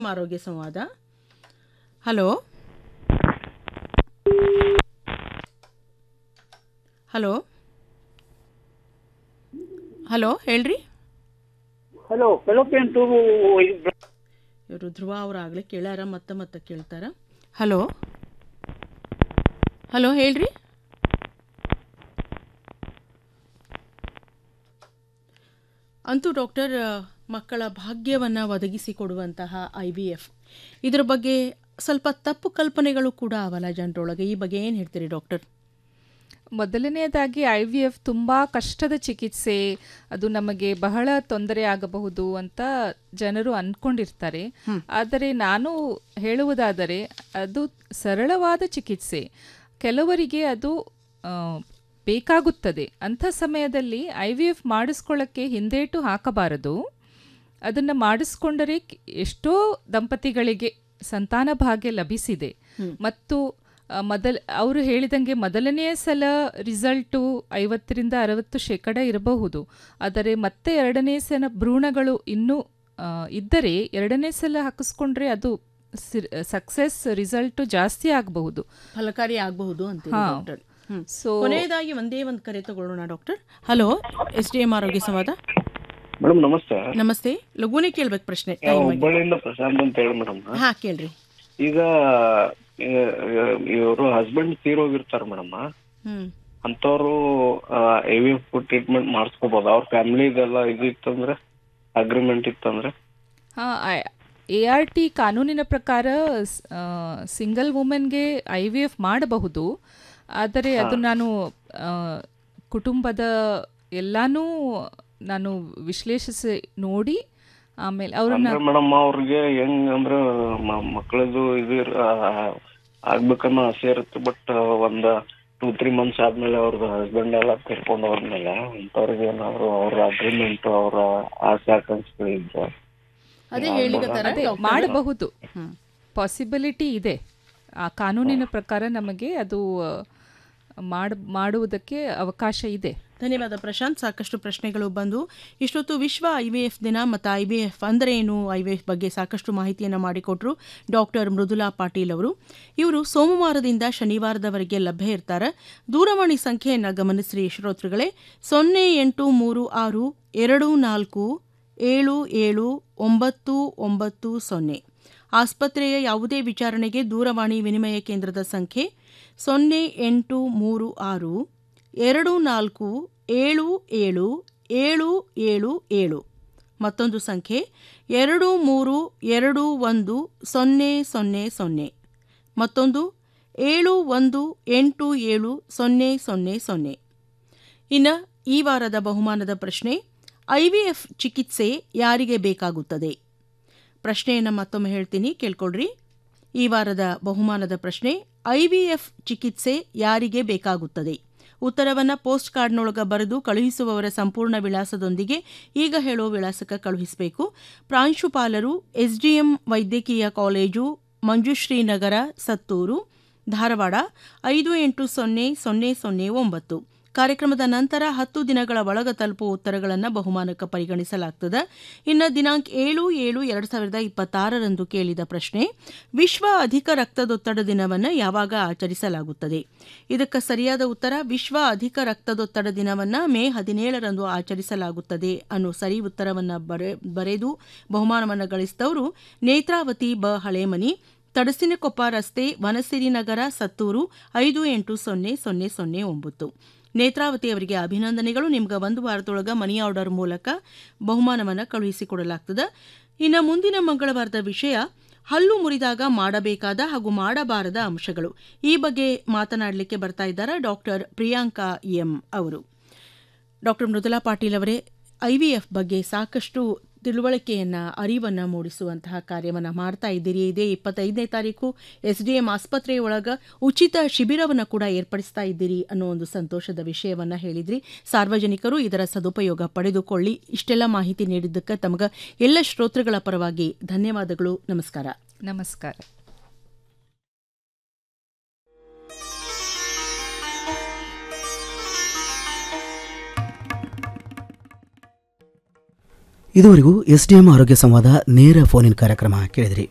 ಆರೋಗ್ಯ ಸಂವಾದ hello hello hello ಹೇಳ್ರಿ ಹಲೋ ಫೆಲೋಪಿಯನ್ ಟ್ಯೂಬ್ ಇವರು ಧ್ರುವ ಅವ್ರು ಆಗಲೇ ಕೇಳ್ಯಾರ ಮತ್ತೆ ಮತ್ತೆ ಕೇಳ್ತಾರ ಹಲೋ ಹಲೋ ಹೇಳ್ರಿ ಅಂತೂ ಡಾಕ್ಟರ್ ಮಕ್ಕಳ ಭಾಗ್ಯವನ್ನು ಒದಗಿಸಿಕೊಡುವಂತಹ ಐ ವಿ ಎಫ್ ಇದರ ಬಗ್ಗೆ ಸ್ವಲ್ಪ ತಪ್ಪು ಕಲ್ಪನೆಗಳು ಕೂಡ ಅವಲ್ಲ ಜನರೊಳಗೆ ಈ ಬಗ್ಗೆ ಏನು ಹೇಳ್ತೀರಿ ಡಾಕ್ಟರ್ ಮೊದಲನೆಯದಾಗಿ ಐ ವಿ ಎಫ್ ತುಂಬ ಕಷ್ಟದ ಚಿಕಿತ್ಸೆ ಅದು ನಮಗೆ ಬಹಳ ತೊಂದರೆ ಆಗಬಹುದು ಅಂತ ಜನರು ಅಂದ್ಕೊಂಡಿರ್ತಾರೆ ಆದರೆ ನಾನು ಹೇಳುವುದಾದರೆ ಅದು ಸರಳವಾದ ಚಿಕಿತ್ಸೆ ಕೆಲವರಿಗೆ ಅದು ಆ, ಬೇಕಾಗುತ್ತದೆ ಅಂಥ ಸಮಯದಲ್ಲಿ ಐ ವಿ ಎಫ್ ಮಾಡಿಸ್ಕೊಳ್ಳೋಕ್ಕೆ ಹಿಂದೇಟು ಹಾಕಬಾರದು ಅದನ್ನು ಮಾಡಿಸ್ಕೊಂಡರೆ ಕ್- ಎಷ್ಟೋ ದಂಪತಿಗಳಿಗೆ ಸಂತಾನ ಭಾಗ್ಯ ಲಭಿಸಿದೆ ಮತ್ತು ಆ, ಮೊದಲ ಅವರು ಹೇಳಿದಂಗೆ ಮೊದಲನೆಯ ಸಲ ರಿಸಲ್ಟು ಐವತ್ತರಿಂದ ಅರವತ್ತು ಶೇಕಡ ಇರಬಹುದು ಆದರೆ ಮತ್ತೆ ಎರಡನೇ ಸಲ ಭ್ರೂಣಗಳು ಇನ್ನೂ ಆ, ಇದ್ದರೆ ಎರಡನೇ ಸಲ ಹಾಕಿಸ್ಕೊಂಡ್ರೆ ಅದು ಸಕ್ಸೆಸ್ ರಿಸಲ್ಟು ಜಾಸ್ತಿ ಆಗಬಹುದು ಫಲಕಾರಿ ಆಗಬಹುದು ಅಂತೀರಿ ಹಾ. ಡಾಕ್ಟರ್ ಹ್ಮ್. ಸೊ ಕೊನೆಯದಾಗಿ ಒಂದೇ ಒಂದು ಕರೆ ತಗೊಳ್ಳೋಣ doctor hello S D M ಆರೋಗ್ಯ ಸಂವಾದ ಮೇಡಮ್ ನಮಸ್ತೆ ನಮಸ್ತೆ ಲಘುನೇ ಕೇಳ್ಬೇಕು ಪ್ರಶ್ನೆ ನಾವು ಟೈಮ್ ಆಗಿ ಹುಬ್ಬಳ್ಳಿಯಿಂದ ಪ್ರಶಾಂತ್ ಅಂತ ಹೇಳಿ ಮೇಡಮ್ ಹಾ ಕೇಳ್ರಿ ಈಗ ಇವರು ಹಸ್ಬೆಂಡ್ ತೀರೋಗಿರ್ತಾರ ಮೇಡಮ್ ಹ್ಮ್ ಅಂತವ್ರು ಐ ವಿ ಎಫ್ ಟ್ರೀಟ್ಮೆಂಟ್ ಮಾಡಿಸ್ಕೋಬಹುದು ಅವ್ರ ಫ್ಯಾಮಿಲಿ ಇದೆಲ್ಲ ಇದು ಇತ್ತಂದ್ರೆ ಅಗ್ರಿಮೆಂಟ್ ಇತ್ತಂದ್ರೆ ಎ ಆರ್ ಟಿ ಕಾನೂನಿನ ಪ್ರಕಾರ ಸಿಂಗಲ್ ವುಮೆನ್ಗೆ ಐ ವಿ ಎಫ್ ಮಾಡಬಹುದು ಆದರೆ ಅದು ನಾನು ಆ, ಕುಟುಂಬದ ಎಲ್ಲಾನು ನಾನು ವಿಶ್ಲೇಷಿಸಿ ನೋಡಿ ಆಮೇಲೆ ಅವ್ರನ್ನ ಅಂದ್ರೆ ಮೇಡಮ್ ಅವ್ರಿಗೆ ಹೆಂಗ್ ಅಂದ್ರೆ ಮ- ಮಕ್ಕಳದು ಇದು ಇರ್- ಆ, ಆಗ್ಬೇಕನ್ನೋ ಆಸೆ ಇರುತ್ತೆ ಬಟ್ ಒಂದ್ ಟೂ ತ್ರೀ ಮಂತ್ಸ್ ಆದ್ಮೇಲೆ ಅವ್ರದ್ದು ಹಸ್ಬೆಂಡ್ ಎಲ್ಲ ತೀರ್ಕೊಂಡು ಹೋದ್ಮೇಲೆ ಅಂತವ್ರಿಗೆ ಏನಾದ್ರು ಅವ್ರ ಅಗ್ರಿಮೆಂಟ್ ಅವ್ರ ಆಸೆ ಆಕಾಂಕ್ಷೆಗಳಿದ್ರೆ ಅದೇ ಹೇಳಿಕತ್ತಾರ ಅದೇ ಮಾಡಬಹುದು ಪಾಸಿಬಿಲಿಟಿ ಇದೆ ಆ ಕಾನೂನಿನ ಪ್ರಕಾರ ನಮಗೆ ಅದು ಆ, ಮಾಡ್ ಮಾಡುವುದಕ್ಕೆ ಅವಕಾಶ ಇದೆ ಧನ್ಯವಾದ ಪ್ರಶಾಂತ್ ಸಾಕಷ್ಟು ಪ್ರಶ್ನೆಗಳು ಬಂದು ಇಷ್ಟೊತ್ತು ವಿಶ್ವ ಐ ವಿ ಎಫ್ ದಿನ ಮತ್ತು ಐ ವಿ ಎಫ್ ಅಂದರೆ ಏನು ಐ ವಿ ಎಫ್ ಬಗ್ಗೆ ಸಾಕಷ್ಟು ಮಾಹಿತಿಯನ್ನು ಮಾಡಿಕೊಟ್ರು ಡಾಕ್ಟರ್ ಮೃದುಲಾ ಪಾಟೀಲ್ ಅವರು ಇವರು ಸೋಮವಾರದಿಂದ ಶನಿವಾರದವರೆಗೆ ಲಭ್ಯ ಇರ್ತಾರೆ ದೂರವಾಣಿ ಸಂಖ್ಯೆಯನ್ನು ಗಮನಿಸ್ರಿ ಶ್ರೋತೃಗಳೇ ಸೊನ್ನೆ ಎಂಟು ಮೂರು ಆರು ಎರಡು ನಾಲ್ಕು ಏಳು ಏಳು ಒಂಬತ್ತು ಒಂಬತ್ತು ಸೊನ್ನೆ ಆಸ್ಪತ್ರೆಯ ಯಾವುದೇ ವಿಚಾರಣೆಗೆ ದೂರವಾಣಿ ವಿನಿಮಯ ಕೇಂದ್ರದ ಸಂಖ್ಯೆ ಸೊನ್ನೆ ಎಂಟು ಮೂರು ಆರು ಎರಡು ನಾಲ್ಕು ಏಳು ಏಳು ಏಳು ಏಳು ಏಳು ಮತ್ತೊಂದು ಸಂಖ್ಯೆ ಎರಡು ಮೂರು ಎರಡು ಒಂದು ಸೊನ್ನೆ ಸೊನ್ನೆ ಸೊನ್ನೆ ಮತ್ತೊಂದು ಏಳು ಒಂದು ಎಂಟು ಏಳು ಸೊನ್ನೆ ಸೊನ್ನೆ ಸೊನ್ನೆ ಇನ್ನು ಈ ವಾರದ ಬಹುಮಾನದ ಪ್ರಶ್ನೆ ಐವಿಎಫ್ ಚಿಕಿತ್ಸೆ ಯಾರಿಗೆ ಬೇಕಾಗುತ್ತದೆ ಪ್ರಶ್ನೆಯನ್ನು ಮತ್ತೊಮ್ಮೆ ಹೇಳ್ತೀನಿ ಕೇಳ್ಕೊಳ್ರಿ ಈ ವಾರದ ಬಹುಮಾನದ ಪ್ರಶ್ನೆ ಐವಿಎಫ್ ಚಿಕಿತ್ಸೆ ಯಾರಿಗೆ ಬೇಕಾಗುತ್ತದೆ ಉತ್ತರವನ್ನು ಪೋಸ್ಟ್ ಕಾರ್ಡ್ನೊಳಗೆ ಬರೆದು ಕಳುಹಿಸುವವರ ಸಂಪೂರ್ಣ ವಿಳಾಸದೊಂದಿಗೆ ಈಗ ಹೇಳೋ ವಿಳಾಸಕ್ಕೆ ಕಳುಹಿಸಬೇಕು ಪ್ರಾಂಶುಪಾಲರು ಎಸ್ಡಿಎಂ ವೈದ್ಯಕೀಯ ಕಾಲೇಜು ಮಂಜುಶ್ರೀ ನಗರ ಸತ್ತೂರು ಧಾರವಾಡ ಐದು ಎಂಟು ಸೊನ್ನೆ ಸೊನ್ನೆ ಸೊನ್ನೆ ಒಂಬತ್ತು ಕಾರ್ಯಕ್ರಮದ ನಂತರ ಹತ್ತು ದಿನಗಳ ಒಳಗ ತಲುಪುವ ಉತ್ತರಗಳನ್ನು ಬಹುಮಾನಕ್ಕೆ ಪರಿಗಣಿಸಲಾಗ್ತದೆ ಇನ್ನು ದಿನಾಂಕ ಏಳು ಏಳು ಎರಡು ಸಾವಿರದ ಇಪ್ಪತ್ತಾರರಂದು ಕೇಳಿದ ಪ್ರಶ್ನೆ ವಿಶ್ವ ಅಧಿಕ ರಕ್ತದೊತ್ತಡ ದಿನವನ್ನು ಯಾವಾಗ ಆಚರಿಸಲಾಗುತ್ತದೆ ಇದಕ್ಕೆ ಸರಿಯಾದ ಉತ್ತರ ವಿಶ್ವ ಅಧಿಕ ರಕ್ತದೊತ್ತಡ ದಿನವನ್ನು ಮೇ ಹದಿನೇಳರಂದು ಆಚರಿಸಲಾಗುತ್ತದೆ ಅನ್ನೋ ಸರಿ ಉತ್ತರವನ್ನು ಬರೆ ಬರೆದು ಬಹುಮಾನವನ್ನು ಗಳಿಸಿದವರು ನೇತ್ರಾವತಿ ಬ ಹಳೇಮನಿ ತಡಸಿನಕೊಪ್ಪ ರಸ್ತೆ ವನಸಿರಿ ನಗರ ಸತ್ತೂರು ಐದು ಎಂಟು ಸೊನ್ನೆ ಸೊನ್ನೆ ಸೊನ್ನೆ ಒಂಬತ್ತು ನೇತ್ರಾವತಿ ಅವರಿಗೆ ಅಭಿನಂದನೆಗಳು ನಿಮ್ಗೆ ಒಂದು ವಾರದೊಳಗೆ ಮನಿ ಆರ್ಡರ್ ಮೂಲಕ ಬಹುಮಾನವನ್ನು ಕಳುಹಿಸಿಕೊಡಲಾಗ್ತದೆ ಇನ್ನು ಮುಂದಿನ ಮಂಗಳವಾರದ ವಿಷಯ ಹಲ್ಲು ಮುರಿದಾಗ ಮಾಡಬೇಕಾದ ಹಾಗೂ ಮಾಡಬಾರದ ಅಂಶಗಳು ಈ ಬಗ್ಗೆ ಮಾತನಾಡಲಿಕ್ಕೆ ಬರ್ತಾ ಇದ್ದಾರೆ ಡಾಕ್ಟರ್ ಪ್ರಿಯಾಂಕಾ ಎಂ ಅವರು ಡಾಕ್ಟರ್ ಮೃದುಲಾ ಪಾಟೀಲ್ ಅವರೇ ಐ ವಿ ಎಫ್ ಬಗ್ಗೆ ಸಾಕಷ್ಟು ತಿಳುವಳಿಕೆಯನ್ನು ಅರಿವನ್ನು ಮೂಡಿಸುವಂತಹ ಕಾರ್ಯವನ್ನು ಮಾಡ್ತಾ ಇದ್ದೀರಿ ಇದೇ ಇಪ್ಪತ್ತೈದನೇ ತಾರೀಕು ಎಸ್ ಡಿ ಎಂ ಆಸ್ಪತ್ರೆಯೊಳಗೆ ಉಚಿತ ಶಿಬಿರವನ್ನು ಕೂಡ ಏರ್ಪಡಿಸ್ತಾ ಇದ್ದೀರಿ ಅನ್ನೋ ಒಂದು ಸಂತೋಷದ ವಿಷಯವನ್ನು ಹೇಳಿದ್ರಿ ಸಾರ್ವಜನಿಕರು ಇದರ ಸದುಪಯೋಗ ಪಡೆದುಕೊಳ್ಳಿ ಇಷ್ಟೆಲ್ಲ ಮಾಹಿತಿ ನೀಡಿದ್ದಕ್ಕೆ ತಮಗೆ ಎಲ್ಲ ಶ್ರೋತೃಗಳ ಪರವಾಗಿ ಧನ್ಯವಾದಗಳು ನಮಸ್ಕಾರ ನಮಸ್ಕಾರ ಇದುವರೆಗೂ ಎಸ್ ಡಿ ಎಂ ಆರೋಗ್ಯ ಸಂವಾದ ನೇರ ಫೋನ್ ಇನ್ ಕಾರ್ಯಕ್ರಮ ಕೇಳಿದ್ರಿ